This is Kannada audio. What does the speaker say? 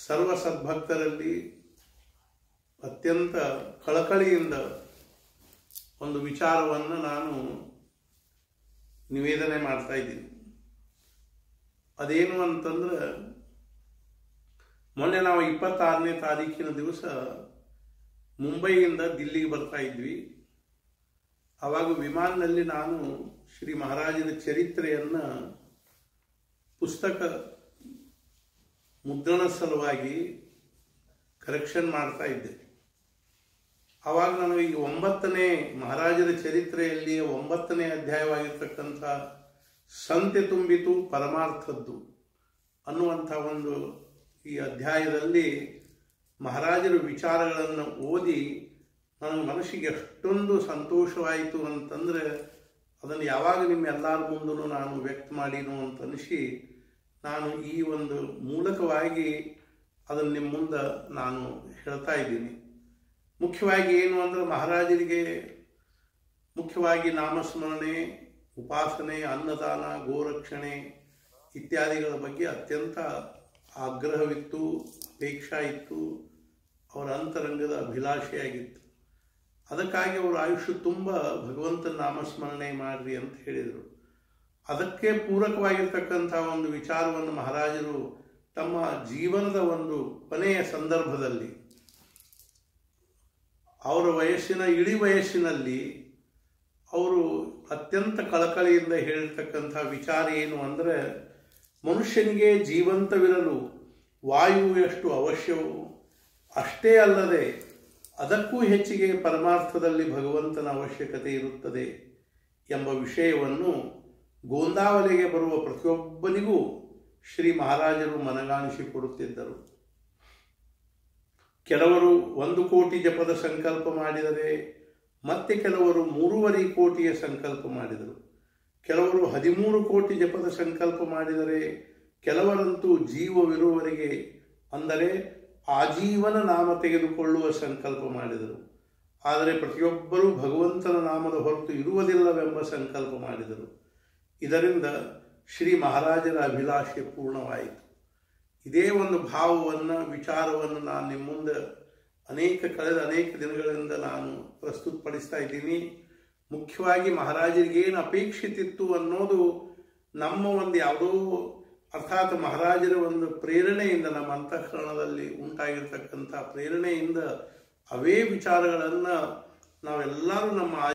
ಸರ್ವ ಸದ್ಭಕ್ತರಲ್ಲಿ ಅತ್ಯಂತ ಕಳಕಳಿಯಿಂದ ಒಂದು ವಿಚಾರವನ್ನು ನಾನು ನಿವೇದನೆ ಮಾಡ್ತಾ ಇದ್ದೀನಿ ಅದೇನು ಅಂತಂದ್ರೆ ಮೊನ್ನೆ ನಾವು ಇಪ್ಪತ್ತಾರನೇ ತಾರೀಕಿನ ದಿವಸ ಮುಂಬೈಯಿಂದ ದಿಲ್ಲಿಗೆ ಬರ್ತಾ ಇದ್ವಿ ಆವಾಗ ವಿಮಾನದಲ್ಲಿ ನಾನು ಶ್ರೀ ಮಹಾರಾಜನ ಚರಿತ್ರೆಯನ್ನ ಪುಸ್ತಕ ಮುದ್ರಣ ಸಲುವಾಗಿ ಕರೆಕ್ಷನ್ ಮಾಡ್ತಾ ಇದ್ದೆ ಆವಾಗ ನನಗೆ ಈ ಒಂಬತ್ತನೇ ಮಹಾರಾಜರ ಚರಿತ್ರೆಯಲ್ಲಿ ಒಂಬತ್ತನೇ ಅಧ್ಯಾಯವಾಗಿರ್ತಕ್ಕಂಥ ಸಂತೆ ತುಂಬಿತು ಪರಮಾರ್ಥದ್ದು ಅನ್ನುವಂಥ ಒಂದು ಈ ಅಧ್ಯಾಯದಲ್ಲಿ ಮಹಾರಾಜರ ವಿಚಾರಗಳನ್ನು ಓದಿ ನನ್ನ ಮನಸ್ಸಿಗೆ ಎಷ್ಟೊಂದು ಸಂತೋಷವಾಯಿತು ಅಂತಂದರೆ ಅದನ್ನು ಯಾವಾಗ ನಿಮ್ಮ ಎಲ್ಲರ ಮುಂದೂ ನಾನು ವ್ಯಕ್ತ ಮಾಡೀನು ಅಂತ ಅನಿಸಿ ನಾನು ಈ ಒಂದು ಮೂಲಕವಾಗಿ ಅದನ್ನು ನಿಮ್ಮ ಮುಂದೆ ನಾನು ಹೇಳ್ತಾ ಇದ್ದೀನಿ ಮುಖ್ಯವಾಗಿ ಏನು ಅಂದರೆ ಮಹಾರಾಜರಿಗೆ ಮುಖ್ಯವಾಗಿ ನಾಮಸ್ಮರಣೆ ಉಪಾಸನೆ ಅನ್ನದಾನ ಗೋರಕ್ಷಣೆ ಇತ್ಯಾದಿಗಳ ಬಗ್ಗೆ ಅತ್ಯಂತ ಆಗ್ರಹವಿತ್ತು ಅಪೇಕ್ಷಾ ಇತ್ತು ಅವರ ಅಂತರಂಗದ ಅಭಿಲಾಷೆಯಾಗಿತ್ತು ಅದಕ್ಕಾಗಿ ಅವರು ಆಯುಷ್ಯ ತುಂಬ ಭಗವಂತನ ನಾಮಸ್ಮರಣೆ ಮಾಡ್ರಿ ಅಂತ ಹೇಳಿದರು ಅದಕ್ಕೆ ಪೂರಕವಾಗಿರ್ತಕ್ಕಂಥ ಒಂದು ವಿಚಾರವನ್ನು ಮಹಾರಾಜರು ತಮ್ಮ ಜೀವನದ ಒಂದು ಕೊನೆಯ ಸಂದರ್ಭದಲ್ಲಿ ಅವರ ವಯಸ್ಸಿನ ಇಡೀ ವಯಸ್ಸಿನಲ್ಲಿ ಅವರು ಅತ್ಯಂತ ಕಳಕಳಿಯಿಂದ ಹೇಳಿರ್ತಕ್ಕಂಥ ವಿಚಾರ ಏನು ಅಂದರೆ ಮನುಷ್ಯನಿಗೆ ಜೀವಂತವಿರಲು ವಾಯು ಎಷ್ಟು ಅವಶ್ಯವೋ ಅಷ್ಟೇ ಅಲ್ಲದೆ ಅದಕ್ಕೂ ಹೆಚ್ಚಿಗೆ ಪರಮಾರ್ಥದಲ್ಲಿ ಭಗವಂತನ ಅವಶ್ಯಕತೆ ಇರುತ್ತದೆ ಎಂಬ ವಿಷಯವನ್ನು ಗೋಂದಾವಲೆಗೆ ಬರುವ ಪ್ರತಿಯೊಬ್ಬನಿಗೂ ಶ್ರೀ ಮಹಾರಾಜರು ಮನಗಾಣಿಸಿಕೊಡುತ್ತಿದ್ದರು ಕೆಲವರು ಒಂದು ಕೋಟಿ ಜಪದ ಸಂಕಲ್ಪ ಮಾಡಿದರೆ ಮತ್ತೆ ಕೆಲವರು ಮೂರುವರೆ ಕೋಟಿಯ ಸಂಕಲ್ಪ ಮಾಡಿದರು ಕೆಲವರು ಹದಿಮೂರು ಕೋಟಿ ಜಪದ ಸಂಕಲ್ಪ ಮಾಡಿದರೆ ಕೆಲವರಂತೂ ಜೀವವಿರುವವರೆಗೆ ಅಂದರೆ ಆಜೀವನ ನಾಮ ತೆಗೆದುಕೊಳ್ಳುವ ಸಂಕಲ್ಪ ಮಾಡಿದರು ಆದರೆ ಪ್ರತಿಯೊಬ್ಬರೂ ಭಗವಂತನ ನಾಮದ ಹೊರತು ಇರುವುದಿಲ್ಲವೆಂಬ ಸಂಕಲ್ಪ ಮಾಡಿದರು ಇದರಿಂದ ಶ್ರೀ ಮಹಾರಾಜರ ಅಭಿಲಾಷೆ ಪೂರ್ಣವಾಯಿತು ಇದೇ ಒಂದು ಭಾವವನ್ನು ವಿಚಾರವನ್ನು ನಾನು ನಿಮ್ಮ ಮುಂದೆ ಅನೇಕ ಕಳೆದ ಅನೇಕ ದಿನಗಳಿಂದ ನಾನು ಪ್ರಸ್ತುತಪಡಿಸ್ತಾ ಇದ್ದೀನಿ ಮುಖ್ಯವಾಗಿ ಮಹಾರಾಜರಿಗೆ ಏನು ಅಪೇಕ್ಷಿತಿತ್ತು ಅನ್ನೋದು ನಮ್ಮ ಒಂದು ಯಾವುದೋ ಅರ್ಥಾತ್ ಮಹಾರಾಜರ ಒಂದು ಪ್ರೇರಣೆಯಿಂದ ನಮ್ಮ ಅಂತಃಕರಣದಲ್ಲಿ ಉಂಟಾಗಿರ್ತಕ್ಕಂಥ ಪ್ರೇರಣೆಯಿಂದ ಅವೇ ವಿಚಾರಗಳನ್ನು ನಾವೆಲ್ಲರೂ ನಮ್ಮ